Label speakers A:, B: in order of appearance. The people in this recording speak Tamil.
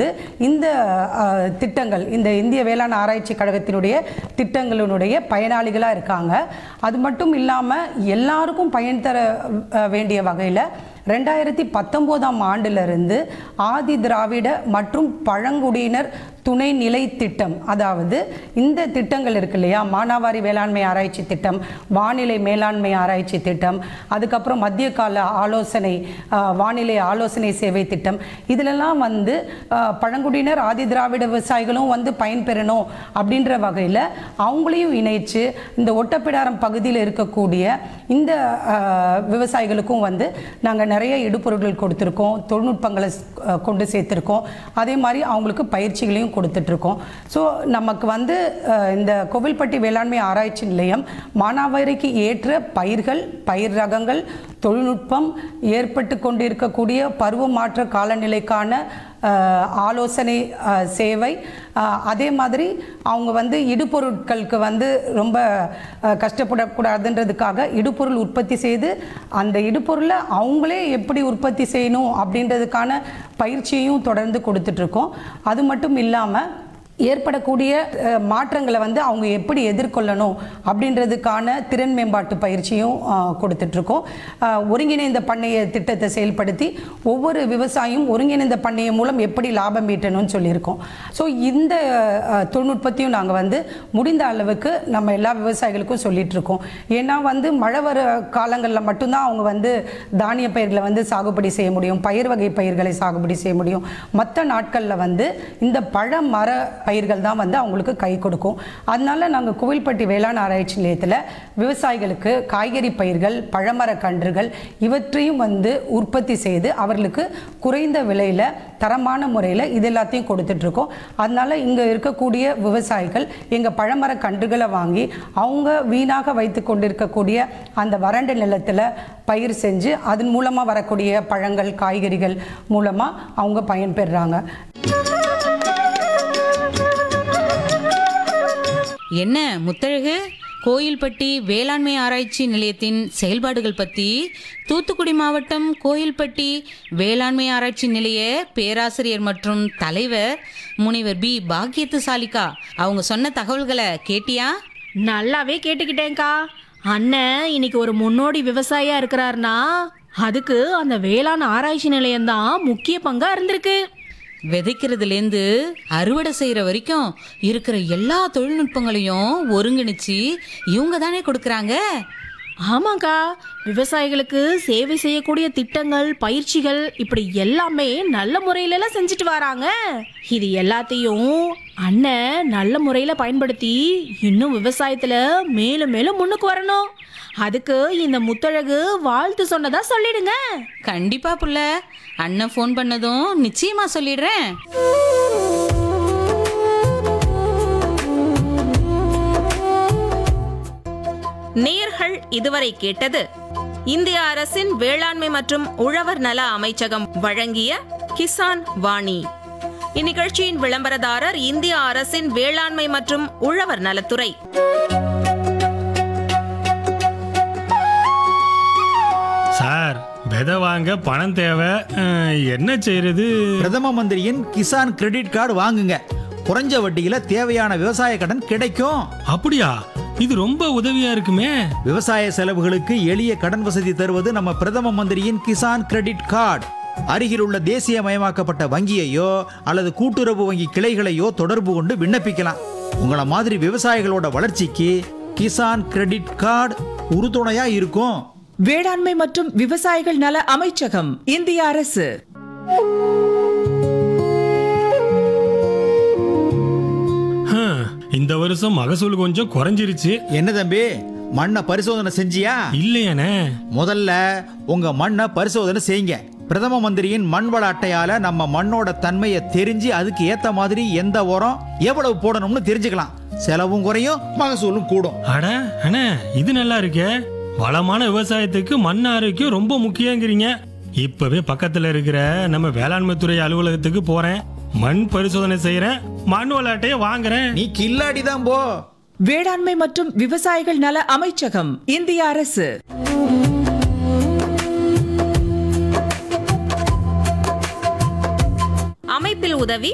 A: வந்து இந்த அஹ், திட்டங்கள் இந்த இந்திய வேளாண் ஆராய்ச்சி கழகத்தினுடைய திட்டங்களினுடைய பயனாளிகளாக இருக்காங்க அது மட்டும் இல்லாமல் எல்லாருக்கும் பயன் தர அஹ், வேண்டிய வகையில் ரெண்டாயிரத்தி பத்தொம்போதாம் ஆண்டிலிருந்து ஆதி திராவிட மற்றும் பழங்குடியினர் துணைநிலை திட்டம் அதாவது இந்த திட்டங்கள் இருக்கு இல்லையா மானாவாரி வேளாண்மை ஆராய்ச்சி திட்டம் வானிலை மேலாண்மை ஆராய்ச்சி திட்டம் அதுக்கப்புறம் மத்திய கால ஆலோசனை ஆஹ், வானிலை ஆலோசனை சேவை திட்டம் இதிலெல்லாம் வந்து ஆஹ், பழங்குடியினர் ஆதி திராவிட விவசாயிகளும் வந்து பயன்பெறணும் அப்படின்ற வகையில் அவங்களையும் இணைச்சு இந்த ஒட்டப்பிடாரம் பகுதியில் இருக்கக்கூடிய இந்த ஆஹ், விவசாயிகளுக்கும் வந்து நாங்கள் நிறைய இடுபொருட்கள் கொடுத்துருக்கோம் தொழில்நுட்பங்களை ஸ்- ஆஹ், கொண்டு சேர்த்துருக்கோம் அதே மாதிரி அவங்களுக்கு பயிற்சிகளையும் கொடுத்துட்ருக்கோம் ஸோ நமக்கு வந்து ஆஹ், இந்த கோவில்பட்டி வேளாண்மை ஆராய்ச்சி நிலையம் மானாவாரிக்கு ஏற்ற பயிர்கள் பயிர் ரகங்கள் தொழில்நுட்பம் ஏற்பட்டு கொண்டிருக்கக்கூடிய பருவ மாற்ற காலநிலைக்கான ஆஹ், ஆலோசனை ஆஹ், சேவை ஆஹ், அதே மாதிரி அவங்க வந்து இடுபொருட்களுக்கு வந்து ரொம்ப ஆஹ், கஷ்டப்படக்கூடாதுன்றதுக்காக இடுபொருள் உற்பத்தி செய்து அந்த இடுபொருளை அவங்களே எப்படி உற்பத்தி செய்யணும் அப்படின்றதுக்கான பயிற்சியையும் தொடர்ந்து கொடுத்துட்ருக்கோம் அது மட்டும் இல்லாமல் ஏற்படக்கூடிய அஹ், மாற்றங்களை வந்து அவங்க எப்படி எதிர்கொள்ளணும் அப்படின்றதுக்கான திறன் மேம்பாட்டு பயிற்சியும் அஹ், கொடுத்துட்ருக்கோம் அஹ், ஒருங்கிணைந்த பண்ணைய திட்டத்தை செயல்படுத்தி ஒவ்வொரு விவசாயியும் ஒருங்கிணைந்த பண்ணைய மூலம் எப்படி லாபம் ஈட்டணும்னு சொல்லியிருக்கோம் ஸோ இந்த அஹ், தொழில்நுட்பத்தையும் நாங்கள் வந்து முடிந்த அளவுக்கு நம்ம எல்லா விவசாயிகளுக்கும் சொல்லிட்டு இருக்கோம் ஏன்னா வந்து மழை வர காலங்களில் மட்டும்தான் அவங்க வந்து தானிய பயிர்களை வந்து சாகுபடி செய்ய முடியும் பயிர் வகை பயிர்களை சாகுபடி செய்ய முடியும் மற்ற நாட்களில் வந்து இந்த பழ மர பயிர்கள் தான் வந்து அவங்களுக்கு கை கொடுக்கும் அதனால நாங்கள் கோவில்பட்டி வேளாண் ஆராய்ச்சி நிலையத்தில் விவசாயிகளுக்கு காய்கறி பயிர்கள் பழமர கன்றுகள் இவற்றையும் வந்து உற்பத்தி செய்து அவர்களுக்கு குறைந்த விலையில் தரமான முறையில் இது எல்லாத்தையும் கொடுத்துட்ருக்கோம் அதனால இங்கே இருக்கக்கூடிய விவசாயிகள் எங்கள் பழமர கன்றுகளை வாங்கி அவங்க வீணாக வைத்து கொண்டிருக்கக்கூடிய அந்த வறண்ட நிலத்தில் பயிர் செஞ்சு அதன் மூலமாக வரக்கூடிய பழங்கள் காய்கறிகள் மூலமாக அவங்க பயன்பெறுறாங்க
B: என்ன முத்தழகு கோயில்பட்டி வேளாண்மை ஆராய்ச்சி நிலையத்தின் செயல்பாடுகள் பற்றி தூத்துக்குடி மாவட்டம் கோயில்பட்டி வேளாண்மை ஆராய்ச்சி நிலைய பேராசிரியர் மற்றும் தலைவர் முனைவர் பி பாக்கியத்து சாலிகா அவங்க சொன்ன தகவல்களை கேட்டியா
C: நல்லாவே கேட்டுக்கிட்டேன்க்கா அண்ணன் இன்னைக்கு ஒரு முன்னோடி விவசாயியா இருக்கிறாருனா அதுக்கு அந்த வேளாண் ஆராய்ச்சி நிலையம்தான் முக்கிய பங்கா இருந்திருக்கு
B: விதைக்கிறதுலேருந்து அறுவடை செய்கிற வரைக்கும் இருக்கிற எல்லா தொழில்நுட்பங்களையும் ஒருங்கிணைச்சு இவங்க தானே கொடுக்குறாங்க
C: ஆமாக்கா விவசாயிகளுக்கு சேவை செய்யக்கூடிய திட்டங்கள் பயிற்சிகள் இப்படி எல்லாமே நல்ல முறையில எல்லாம் செஞ்சுட்டு வராங்க இது எல்லாத்தையும் அண்ணன் நல்ல முறையில பயன்படுத்தி இன்னும் விவசாயத்துல மேலும் மேலும் முன்னுக்கு வரணும் அதுக்கு இந்த முத்தழகு வாழ்த்து சொன்னதா சொல்லிடுங்க
B: கண்டிப்பா புள்ள அண்ணன் ஃபோன் பண்ணதும் நிச்சயமா சொல்லிடுறேன்
D: நேர்கள் இதுவரை கேட்டது இந்திய அரசின் வேளாண்மை மற்றும் உழவர் நல அமைச்சகம் வழங்கிய கிசான் வாணி இந்நிகழ்ச்சியின் விளம்பரதாரர் இந்திய அரசின் வேளாண்மை மற்றும் உழவர் நலத்துறை
E: சார் விதை வாங்க பணம் தேவை அஹ், என்ன செய்யறது
F: பிரதம மந்திரியின் கிசான் கிரெடிட் கார்டு வாங்குங்க குறைஞ்ச வட்டியில தேவையான விவசாய கடன் கிடைக்கும்
E: அப்படியா இது ரொம்ப உதவியா இருக்குமே
F: விவசாய செலவுகளுக்கு எளிய கடன் வசதி தருவது நம்ம பிரதம மந்திரியின் கிசான் கிரெடிட் கார்டு அருகில் உள்ள தேசியமயமாக்கப்பட்ட வங்கியையோ அல்லது கூட்டுறவு வங்கி கிளைகளையோ தொடர்பு கொண்டு விண்ணப்பிக்கலாம் உங்கள மாதிரி விவசாயிகளோட வளர்ச்சிக்கு கிசான் கிரெடிட் கார்டு உறுதுணையா இருக்கும்
G: வேளாண்மை மற்றும் விவசாயிகள் நல அமைச்சகம் இந்திய அரசு
E: ஹம், இந்த வருஷம் மகசூல் கொஞ்சம் குறைஞ்சிருச்சு
F: என்ன தம்பி மண்ணை பரிசோதனை செஞ்சியா
E: இல்லையானே
F: முதல்ல உங்க மண்ணை பரிசோதனை செய்யுங்க பிரதம மந்திரியின் மண் வள அட்டையால நம்ம மண்ணோட தன்மையை தெரிஞ்சு அதுக்கு ஏத்த மாதிரி எந்த உரம் எவ்வளவு போடணும்னு தெரிஞ்சுக்கலாம் செலவும் குறையும் மகசூலும் கூடும்
E: அட அண்ணே இது நல்லா இருக்கே வளமான விவசாயத்துக்கு மண் ஆரோக்கியம் ரொம்ப முக்கியங்கிறீங்க இப்பவே பக்கத்துல இருக்கிற நம்ம வேளாண்மை துறை அலுவலகத்துக்கு போறேன் மண் பரிசோதனை செய்யறேன் மண் விளையாட்டையே வாங்குறேன்
F: நீ கில்லாடி தான் போ
G: வேளாண்மை மற்றும் விவசாயிகள் நல அமைச்சகம் இந்திய அரசு
D: அமைப்பில் உதவி